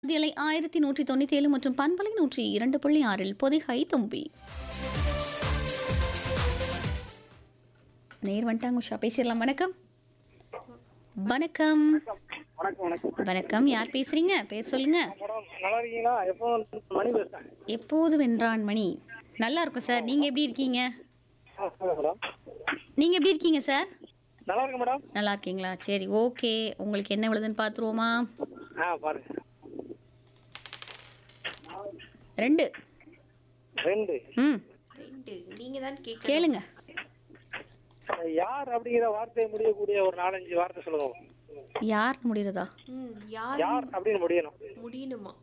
மத்தியலை ஆயிரத்தி நூற்றி தொண்ணூற்றி ஏழு மற்றும் பண்பலை நூற்றி இரண்டு புள்ளி ஆறில் பொதிகை தும்பி நேர் வந்துட்டாங்க உஷா பேசிடலாம் வணக்கம் வணக்கம் வணக்கம் வணக்கம் வணக்கம் யார் பேசுறீங்க பேர் சொல்லுங்க மேடம் நல்லா இருக்கீங்களா எப்போ மணி பேசுறேன் எப்போது வென்றான் மணி நல்லா இருக்கும் சார் நீங்க எப்படி இருக்கீங்க ஆ, சொல்லுங்க மேடம் நீங்க எப்படி இருக்கீங்க சார் நல்லா இருக்கு மேடம் நல்லா இருக்கீங்களா சரி ஓகே உங்களுக்கு என்ன விழுதுன்னு பார்த்துருவோமா ஆ பாருங்க ரெண்டு ரெண்டு ம் ரெண்டு நீங்க தான் கேட்க கேளுங்க யார் அப்படிங்கிற வார்த்தை முடியக்கூடிய ஒரு நாலஞ்சு வார்த்தை சொல்லுங்க யார் முடிகிறதா ம் யார் யார் அப்படின்னு முடியணும் முடியணுமா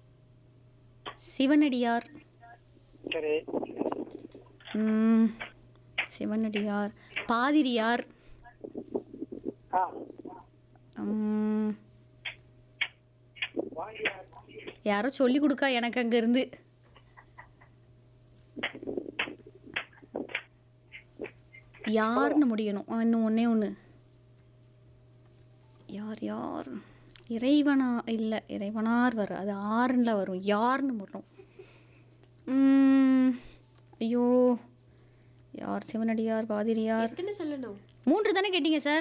சிவனடியார் சரி ம், சிவனடியார் பாதிரியார் ஆ ம், வாங்கி யாரோ சொல்லி கொடுக்கா எனக்கு அங்க இருந்து யாருன்னு முடியணும் ஆ, இன்னும் ஒண்ணே ஒன்று யார் யார் இறைவனா இல்லை இறைவனார் வர அது ஆறுல வரும் யாருன்னு வரும் ம், ஐயோ யார் சிவனடியார் பாதிரியார் எத்தனை சொல்லணும் மூன்று தானே கேட்டீங்க சார்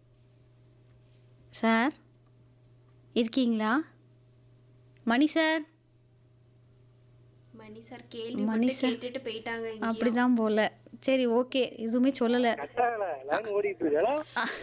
சார் இருக்கீங்களா மணி சார் மணி சார் கேள்வி மணி மட்டும் சார். கேட்டுட்டு போயிட்டாங்க இங்கேயும். அப்படிதான் போல சரி ஓகே எதுவுமே சொல்லலை கட்டாகல லைன் ஓடிட்டு இருக்கு ஹலோ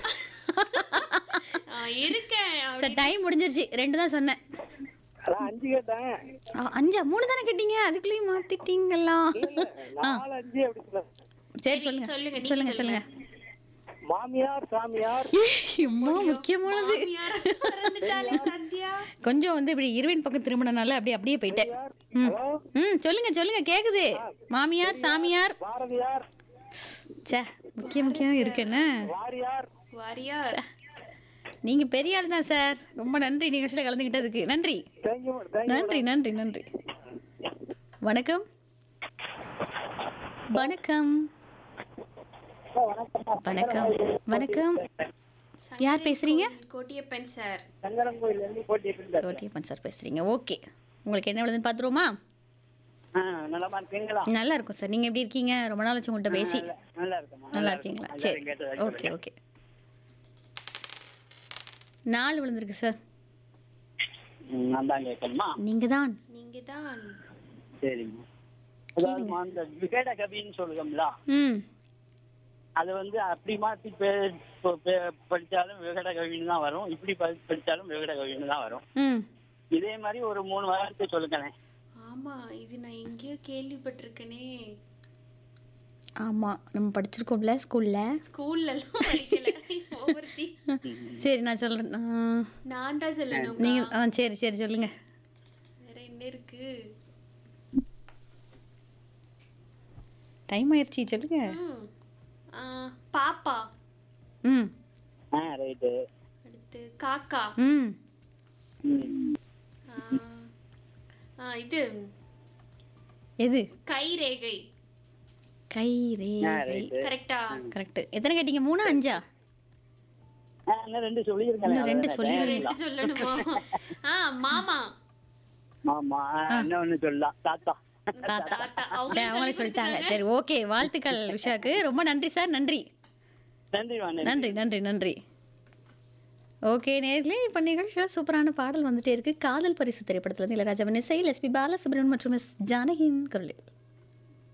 ஆ, இருக்கேன் அப்படி- சார் டைம் முடிஞ்சிருச்சு ரெண்டு தான் சொன்னேன் அதான் அஞ்சு கேட்டேன் ஆ, அஞ்சா மூணு தானே கேட்டீங்க அதுக்குள்ளேயும் மாத்திட்டீங்களா இல்ல, நாலு அஞ்சு அப்படி சொல்ல சரி சொல்லுங்க, சொல்லுங்க நீங்க சொல்லுங்க சொல்லுங்க. சொல்லுங்க மாமியார் சாமியார் ரொம்ப முக்கியமானது மாமியார் மறந்துட்டாளே சந்தியா கொஞ்சம் வந்து இப்படி இருவின் பக்கம் திரும்பினனால அப்படியே அப்படியே போயிட்டேன் ம் ஹலோ ம் சொல்லுங்க சொல்லுங்க கேக்குது மாமியார் சாமியார் பாரதியார் ச்சே முக்கிய முக்கியம் இருக்குன்னு வாரியார் வாரியார் நீங்க பெரிய ஆள் தான் சார் ரொம்ப நன்றி நிகழ்ச்சியில் கலந்துக்கிட்டதுக்கு நன்றி தேங்க்யூ தேங்க்யூ நன்றி நன்றி நன்றி வணக்கம் வணக்கம் வணக்கம் வணக்கம் யார் பேசுறீங்க கோட்டியப்பன் சார் சங்கரன் கோயில் இருந்து போட்டி கோட்டியப்பன் சார் பேசுறீங்க ஓகே உங்களுக்கு என்ன விழுதுன்னு பார்த்துருவோமா ஆ நலமா இருக்கீங்களா நல்லா இருக்கும் சார் நீங்க எப்படி இருக்கீங்க ரொம்ப நாள் ஆச்சு உங்கள்கிட்ட பேசி நல்லா இருக்குமா நல்லா இருக்கீங்களா சரி ஓகே ஓகே நாலு விழுந்திருக்கு சார் நான் தான் கேட்கணுமா நீங்க தான் நீங்க தான் சரிங்க அதாவது அந்த விகட கவின்னு சொல்லுவோம்ல ம் அது வந்து அப்படி மாத்தி பே- ப- பே- படிச்சாலும் விகட கவின்னு தான் வரும் இப்படி ப- படிச்சாலும் விகட கவின்னு தான் வரும் ம் இதே மாதிரி ஒரு மூணு வாரத்தை சொல்லுங்களேன் ஆமா இது நான் எங்கேயோ கேள்விப்பட்டிருக்கேனே ஆமா நம்ம படிச்சிருக்கோம்ல ஸ்கூல்ல ஸ்கூல்ல எல்லாம் படிக்கல ஒவ்வொருத்தி சரி நான் சொல்றேன் ஆ, நான் தான் சொல்லணும் நீங்க ஆ சரி சரி சொல்லுங்க வேற என்ன இருக்கு டைம் ஆயிடுச்சு சொல்லுங்க ம். ஆ, பாப்பா ம் ஆ ரைட்டு அடுத்து காக்கா ம் ஆ, ஆ, இது எது கைரேகை கை ரேகை கரெக்டா கரெக்ட் எத்தனை கேட்டீங்க மூணா அஞ்சா இன்னும் ரெண்டு சொல்லியிருக்கேன் இன்னும் ரெண்டு சொல்லிருங்க ரெண்டு சொல்லணுமா ஆ மாமா ஆமா இன்னொன்னு சொல்லலாம் தாத்தா தாத்தா தாத்தா அவங்க சரி அவங்களே சொல்லிட்டாங்க சரி ஓகே வாழ்த்துக்கள் விஷாக்கு ரொம்ப நன்றி சார் நன்றி நன்றி வாங்க நன்றி நன்றி நன்றி ஓகே நேர்களே இப்போ நிகழ்ச்சியில் சூப்பரான பாடல் வந்துட்டே இருக்கு காதல் பரிசு திரைப்படத்துல இருந்து இளையராஜாவின் இசையில் எஸ்பி பாலசுப்ரமணியன் மற்றும் எஸ் ஜானகியின் குரலில்